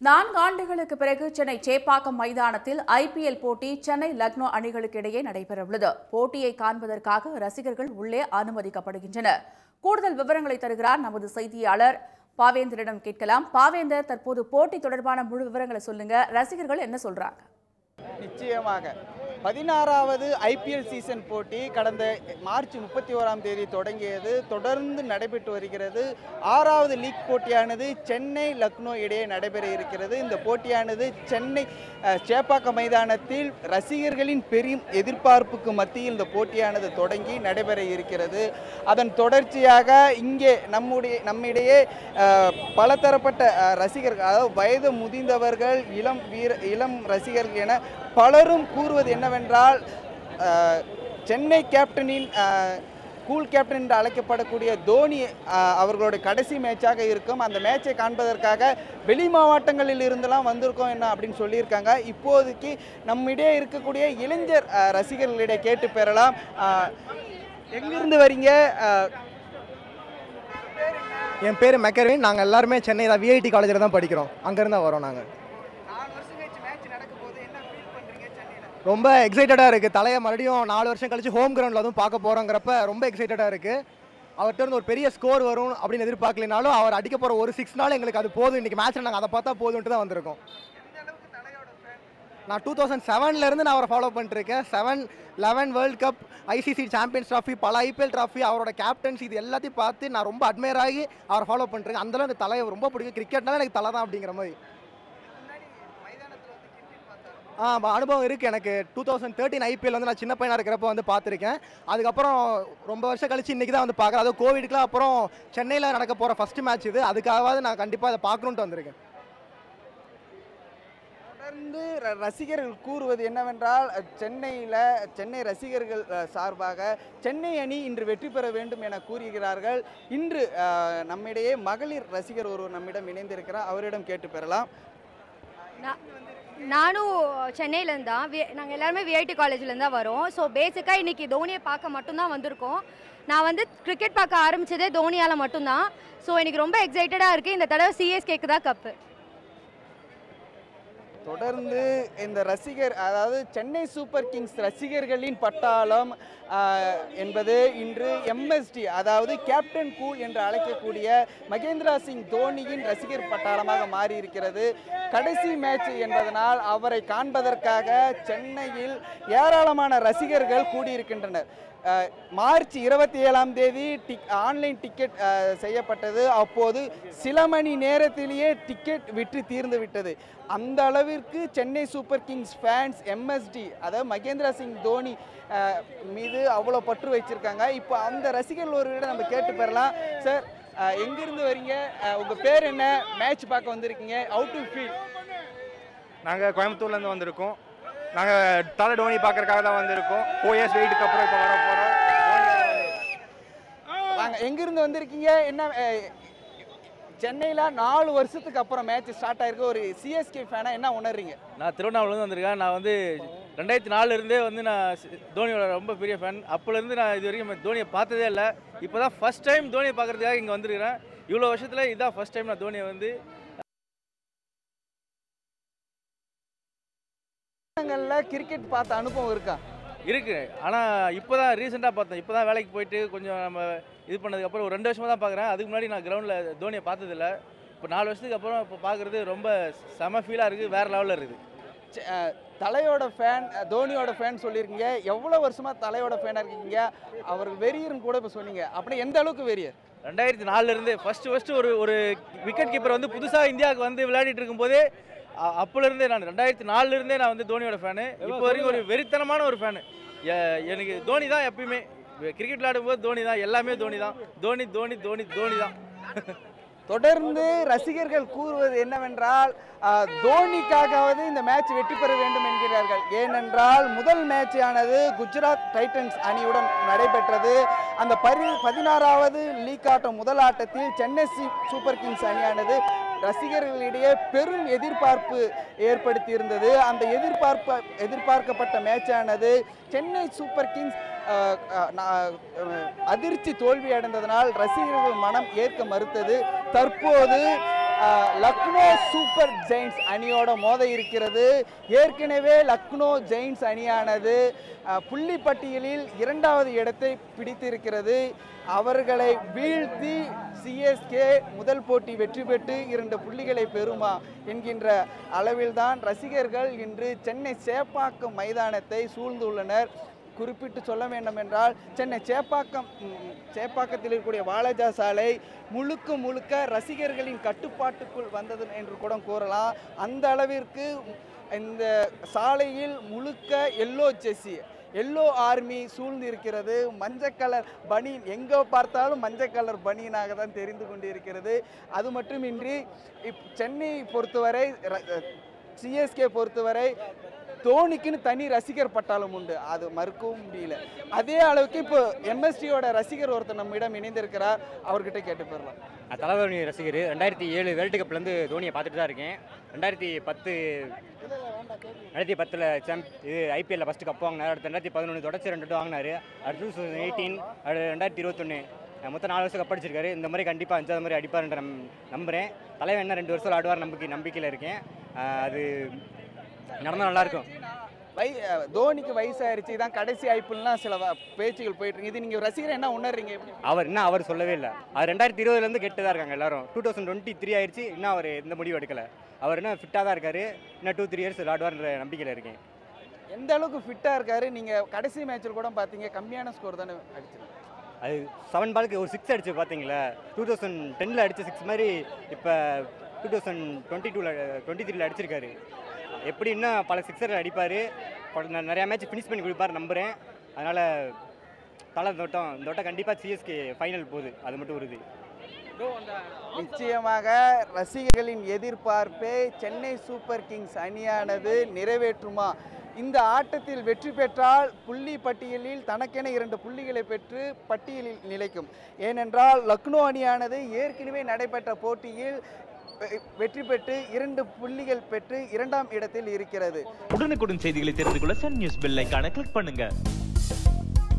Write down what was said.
நான்கு ஆண்டுகளுக்கு பிறகு சென்னை சேப்பாக்கம் மைதானத்தில் ஐபிஎல் போட்டி சென்னை லக்னோ அணிகளுக்கு இடையே நடைபெறவுள்ளது போட்டியை காண்பதற்காக ரசிகர்கள் உள்ளே அனுமதிக்கப்படுகின்றனர் கூடுதல் விவரங்களை தருகிறார் நமது செய்தியாளர் பாவேந்தரிடம் கேட்கலாம் பாவேந்தர் தற்போது போட்டி தொடர்பான முழு விவரங்களை சொல்லுங்க ரசிகர்கள் என்ன சொல்றாங்க நிச்சயமாக பதினாறாவது ஐபிஎல் சீசன் போட்டி கடந்த மார்ச் முப்பத்தி ஓராம் தேதி தொடங்கியது தொடர்ந்து நடைபெற்று வருகிறது ஆறாவது லீக் போட்டியானது சென்னை லக்னோ இடையே நடைபெற இருக்கிறது இந்த போட்டியானது சென்னை அஹ், சேப்பாக்கம் மைதானத்தில் ரசிகர்களின் பெரும் எதிர்பார்ப்புக்கு மத்தியில் இந்த போட்டியானது தொடங்கி நடைபெற இருக்கிறது அதன் தொடர்ச்சியாக இங்கே நம்முடைய நம்மிடையே அஹ், பலதரப்பட்ட அஹ், ரசிகர்கள் அதாவது வயது முதிர்ந்தவர்கள் இளம் வீர இளம் ரசிகர்கள் என பலரும் கூறுவது என்னவென்றால் அஹ், சென்னை கேப்டனின் அஹ், கூல் கேப்டன் என்று அழைக்கப்படக்கூடிய தோனி அஹ், அவர்களோட கடைசி மேட்சாக இருக்கும் அந்த மேட்சை காண்பதற்காக வெளி மாவட்டங்களில் இருந்தெல்லாம் வந்திருக்கோம் என்ன அப்படின்னு சொல்லியிருக்காங்க இப்போதைக்கு நம்மிடையே இருக்கக்கூடிய இளைஞர் அஹ், ரசிகர்களிடையே கேட்டு பெறலாம் அஹ், எங்கிருந்து வரீங்க அஹ், என் பேர் மெக்கர்வின் நாங்கள் எல்லாருமே சென்னை தான் விஐடி காலேஜில் தான் படிக்கிறோம் அங்கேருந்து தான் வரோம் நாங்கள் நாலு வருஷம் கழிச்சு மேட்ச் நடக்க போகுது என்ன ஃபீல் பண்றீங்க சென்னையில் ரொம்ப எக்ஸைட்டடாக இருக்குது தலையை மறுபடியும் நாலு வருஷம் கழிச்சு ஹோம் கிரவுண்டில் அதுவும் பார்க்க போகிறோங்கிறப்ப ரொம்ப எக்ஸைட்டடாக இருக்குது அவர்கிட்ட இருந்து ஒரு பெரிய ஸ்கோர் வரும் அப்படின்னு எதிர்பார்க்கலைனாலும் அவர் அடிக்க போகிற ஒரு சிக்ஸ் நாள் எங்களுக்கு அது போதும் இன்றைக்கி மேட்ச்சில் நாங்கள் அதை பார்த்தா போதும்ட்டு தான் வந்திருக்கோம் நான் டூ தௌசண்ட் செவன்லேருந்து நான் அவரை ஃபாலோ பண்ணிருக்கேன் seven eleven world cup ICC champions trophy பல ஐபிஎல் ட்ராஃபி அவரோட கேப்டன்ஸ் இது எல்லாத்தையும் பார்த்து நான் ரொம்ப அட்மையர் ஆகி அவரை ஃபாலோ பண்ணிருக்கேன் அந்தளவு எனக்கு தலையை ரொம்ப பிடிக்கும் கிரிக்கெட்னால எனக்கு தலை தான் அப்படிங்கிற மாதிரி ஆ ப- அனுபவம் இருக்குது எனக்கு டூ தௌசண்ட் தேர்ட்டின் ஐபிஎல் வந்து நான் சின்ன பையனாக இருக்கிறப்ப வந்து பார்த்துருக்கேன் அதுக்கப்புறம் ரொம்ப வருஷம் கழிச்சு இன்றைக்கி தான் வந்து பார்க்குறேன் அதுவும் கோவிடுக்குலாம் அப்புறம் சென்னையில் நடக்க போகிற ஃபஸ்ட்டு மேட்ச் இது அதுக்காகவாவது நான் கண்டிப்பாக அதை பார்க்கணுன்ட்டு வந்திருக்கேன் தொடர்ந்து ர- ரசிகர்கள் கூறுவது என்னவென்றால் அஹ், சென்னையில் சென்னை ரசிகர்கள் அஹ், சார்பாக சென்னை அணி இன்று வெற்றி பெற வேண்டும் என கூறுகிறார்கள் இன்று அஹ், நம்மிடையே மகளிர் ரசிகர் ஒருவர் நம்மிடம் இணைந்திருக்கிறார் அவரிடம் கேட்டு பெறலாம் நான் நானும் சென்னையிலேருந்து தான் வி நாங்கள் எல்லாருமே விஐடி காலேஜ்லேருந்து தான் வரோம் ஸோ பேசிக்காக இன்றைக்கி தோனியை பார்க்க மட்டும்தான் வந்திருக்கோம் நான் வந்து கிரிக்கெட் பார்க்க ஆரம்பித்ததே தோனியால் மட்டும்தான் ஸோ எனக்கு ரொம்ப எக்ஸைட்டடாக இருக்குது இந்த தடவை சிஎஸ்கேக்கு தான் கப்பு தொடர்ந்து இந்த ரசிகர் அதாவது சென்னை சூப்பர் கிங்ஸ் ரசிகர்களின் பட்டாளம் ஆஹ், என்பது இன்று எம்எஸ்டி அதாவது கேப்டன் கூல் என்று அழைக்கக்கூடிய மகேந்திரா சிங் தோனியின் ரசிகர் பட்டாளமாக மாறி இருக்கிறது கடைசி மேட்ச் என்பதனால் அவரை காண்பதற்காக சென்னையில் ஏராளமான ரசிகர்கள் கூடியிருக்கின்றனர் அஹ், மார்ச் இருபத்தி ஏழாம் தேதி டிக் ஆன்லைன் டிக்கெட் அஹ், செய்யப்பட்டது அப்போது சில மணி நேரத்திலேயே டிக்கெட் விற்று தீர்ந்து விட்டது அந்த அளவிற்கு Chennai super kings fans MSD அதாவது மகேந்திரா சிங் தோனி அஹ், மீது அவ்வளோ பற்று வச்சிருக்காங்க இப்போ அந்த ரசிகர்கள் ஒருவரிடம் நம்ம கேட்டு பெறலாம் சார் அஹ், எங்கிருந்து வரீங்க அஹ், உங்க பேர் என்ன மேட்ச் பார்க்க வந்திருக்கீங்க அவுட் டு ஃபீல் நாங்கள் கோயம்புத்தூர்லேருந்து வந்திருக்கோம் நாங்கள் தலை டோனி பார்க்கறதுக்காக தான் வந்திருக்கோம் ஃபோர் இயர்ஸ் வெயிட்டுக்கு அப்புறம் இப்போ வர போகிறோம் வாங்க எங்கிருந்து வந்திருக்கீங்க என்ன அஹ், சென்னையில நாலு வருஷத்துக்கு அப்புறம் மேட்ச் ஸ்டார்ட் ஆயிருக்கு ஒரு சிஎஸ்கே ஃபேனா என்ன உணர்றீங்க நான் திருவண்ணாமலேருந்து வந்திருக்கேன் நான் வந்து ரெண்டாயிரத்தி நாலுலேருந்தே வந்து நான் சி- தோனியோட ரொம்ப பெரிய ஃபேன் அப்போலேருந்து நான் இது வரைக்கும் தோனியை பார்த்ததே இல்லை இப்போ தான் ஃபஸ்ட் டைம் தோனியை பார்க்குறதுக்காக இங்கே வந்திருக்கிறேன் இவ்வளோ வருஷத்தில் இதான் ஃபஸ்ட் டைம் நான் தோனியை வந்து கிரிக்கெட் பார்த்த அனுபவம் இருக்கா இருக்கு ஆனால் இப்போ தான் ரீசெண்டாக பார்த்தேன் இப்போ தான் வேலைக்கு போயிட்டு கொஞ்சம் நம்ம இது பண்ணதுக்கப்புறம் ஒரு ரெண்டு வருஷமாக தான் பார்க்குறேன் அதுக்கு முன்னாடி நான் கிரவுண்டில் தோனியை பார்த்ததில்ல இப்போ நாலு வருஷத்துக்கு அப்புறம் இப்போ பார்க்குறது ரொம்ப செம ஃபீலாக இருக்குது வேறு லெவலில் இருக்குது ச- அஹ், தலையோட ஃபேன் தோனியோட ஃபேன் சொல்லியிருக்கீங்க எவ்வளோ வருஷமா தலையோட ஃபேனாக இருக்கீங்க அவர் வெறியர்னு கூட இப்போ சொன்னீங்க அப்படி எந்த அளவுக்கு வெறியர் ரெண்டாயிரத்தி நாலுலேருந்து ஃபஸ்ட்டு ஃபஸ்ட்டு ஒரு ஒரு விக்கெட் கீப்பர் வந்து புதுசாக இந்தியாவுக்கு வந்து விளையாடிட்டு இருக்கும்போதே அ- அப்போலேருந்தே நான் ரெண்டாயிரத்தி நாலுலேருந்தே நான் வந்து தோனியோட ஃபேனு இப்போ வரைக்கும் ஒரு வெறித்தனமான ஒரு ஃபேனு எனக்கு தோனி தான் எப்பயுமே கிரிக்கெட் விளையாடும்போது தோனி தான் எல்லாமே தோனி தான் தோனி தோனி தோனி தோனி தான் தொடர்ந்து ரசிகர்கள் கூறுவது என்னவென்றால் அஹ், தோனிக்காகவது இந்த மேட்ச் வெற்றி பெற வேண்டும் என்கிறார்கள் ஏனென்றால் முதல் மேட்ச் ஆனது குஜராத் டைட்டன்ஸ் அணியுடன் நடைபெற்றது அந்த பரி பதினாறாவது லீக் ஆட்டம் முதல் ஆட்டத்தில் சென்னை சி- சூப்பர் கிங்ஸ் அணியானது ரசிகர்களிடையே பெரும் எதிர்பார்ப்பு ஏற்படுத்தியிருந்தது அந்த எதிர்பார்ப்ப எதிர்பார்க்கப்பட்ட மேட்சானது சென்னை சூப்பர் கிங்ஸ் அஹ், அஹ், நா- அஹ், அதிர்ச்சி தோல்வி அடைந்ததனால் ரசிகர்கள் மனம் ஏற்க மறுத்தது தற்போது அஹ், லக்னோ சூப்பர் ஜெயின்ஸ் அணியோட மோத இருக்கிறது ஏற்கனவே லக்னோ ஜெயின்ஸ் அணியானது அஹ், புள்ளி பட்டியலில் இரண்டாவது இடத்தை பிடித்திருக்கிறது அவர்களை வீழ்த்தி சிஎஸ்கே முதல் போட்டி வெற்றி பெற்று இரண்டு புள்ளிகளை பெறுமா என்கின்ற அளவில்தான் ரசிகர்கள் இன்று சென்னை சேப்பாக்கம் மைதானத்தை சூழ்ந்துள்ளனர் குறிப்பிட்டு சொல்ல வேண்டும் என்றால் சென்னை சேப்பாக்கம் ம், சேப்பாக்கத்தில் இருக்கக்கூடிய வாலாஜா சாலை முழுக்க முழுக்க ரசிகர்களின் கட்டுப்பாட்டுக்குள் வந்தது என்று கூட கூறலாம் அந்த அளவிற்கு இந்த சாலையில் முழுக்க எல்லோ ஜெஸ்ஸி எல்லோ ஆர்மி சூழ்ந்து இருக்கிறது மஞ்சள் கலர் பனியன் எங்கே பார்த்தாலும் மஞ்சள் கலர் பனியனாக தான் தெரிந்து கொண்டிருக்கிறது அது மட்டுமின்றி இப் சென்னை பொறுத்தவரை சிஎஸ்கே பொறுத்தவரை தோனிக்குன்னு தனி ரசிகர் பட்டாளம் உண்டு அது மறுக்கவும் முடியல அதே அளவுக்கு இப்போ எம்எஸ்டியோட ரசிகர் ஒருத்தர் நம்மிடம் இணைந்திருக்கிறார் அவர்கிட்ட கேட்டு போயிடலாம் நான் தலதோனி ரசிகர் ரெண்டாயிரத்தி ஏழு வேர்ல்டு கப்லேருந்து தோனியை பார்த்துட்டு தான் இருக்கேன் ரெண்டாயிரத்தி பத்து ரெண்டாயிரத்தி பத்தில் சாம்ப் இது ஐபிஎல்ல ஃபஸ்ட்டு கப் வாங்கினார் அடுத்து ரெண்டாயிரத்தி பதினொன்று தொடர்ச்சி ரெண்டு வாங்கினார் அடுத்து டூ தௌசண்ட் எயிட்டீன் அடுத்து ரெண்டாயிரத்தி இருபத்தொன்று மொத்தம் நாலு வருஷம் கப் அடிச்சிருக்காரு இந்த மாதிரி கண்டிப்பாக அஞ்சாவது மாதிரி அடிப்பார்ன்ற நம் நம்புகிறேன் தலைவன் என்ன ரெண்டு வருஷம் ஆடுவார் நம்பிக்கை நம்பிக்கையில் இருக்கேன் ஆஹ் அது நடந்தால் நல்லாயிருக்கும் வை அஹ் தோனிக்கு வயசாயிருச்சு இதான் கடைசி ஐபிஎல்லாம் சில வ- பேச்சுகள் போயிட்டு இருக்கு இது நீங்க ரசிகர் என்ன உணர்றீங்க எப்படி அவர் இன்னும் அவர் சொல்லவே இல்லை அது ரெண்டாயிரத்தி இருபதுலேருந்து கெட்டு தான் இருக்காங்க எல்லாரும் டூ தௌசண்ட் டுவெண்ட்டி த்ரீ ஆயிடுச்சு இன்னும் அவர் எந்த முடிவு எடுக்கல அவர் இன்னும் ஃபிட்டாக தான் இருக்காரு இன்னும் டூ த்ரீ இயர்ஸ் விளாடுவார்ன்ற நம்பிக்கையில் இருக்கேன் எந்த அளவுக்கு ஃபிட்டா இருக்காரு நீங்க கடைசி மேட்ச்சில் கூட பாத்தீங்க கம்மியான ஸ்கோர் தானே அடிச்சிருக்காரு அது செவன் பாலுக்கு ஒரு சிக்ஸ் அடிச்சு பார்த்தீங்களா டூ தௌசண்ட் டென்னில் அடித்த சிக்ஸ் மாதிரி இப்போ டூ தௌசண்ட் டுவெண்ட்டி டூவில் டுவெண்ட்டி த்ரீல அடிச்சிருக்காரு எப்படி இன்னும் பல சிக்ஸர் அடிப்பார் நிறையா மேட்ச் ஃபினிஷ் பண்ணி கொடுப்பார் நம்புகிறேன் அதனால் தலை இந்த வட்டம் இந்த வட்டம் கண்டிப்பாக சிஎஸ்கே ஃபைனல் போகுது அது மட்டும் உறுதி நிச்சயமாக ரசிகர்களின் எதிர்பார்ப்பை சென்னை சூப்பர் கிங்ஸ் அணியானது நிறைவேற்றுமா இந்த ஆட்டத்தில் வெற்றி பெற்றால் புள்ளி பட்டியலில் தனக்கென இரண்டு புள்ளிகளை பெற்று பட்டியலில் நிலைக்கும் ஏனென்றால் லக்னோ அணியானது ஏற்கனவே நடைபெற்ற போட்டியில் வெ- வெற்றி பெற்று இரண்டு புள்ளிகள் பெற்று இரண்டாம் இடத்தில் இருக்கிறது உடனுக்குடன் செய்திகளை தெரிந்து கொள்ள சன் நியூஸ் பெல் ஐகானை கிளிக் பண்ணுங்க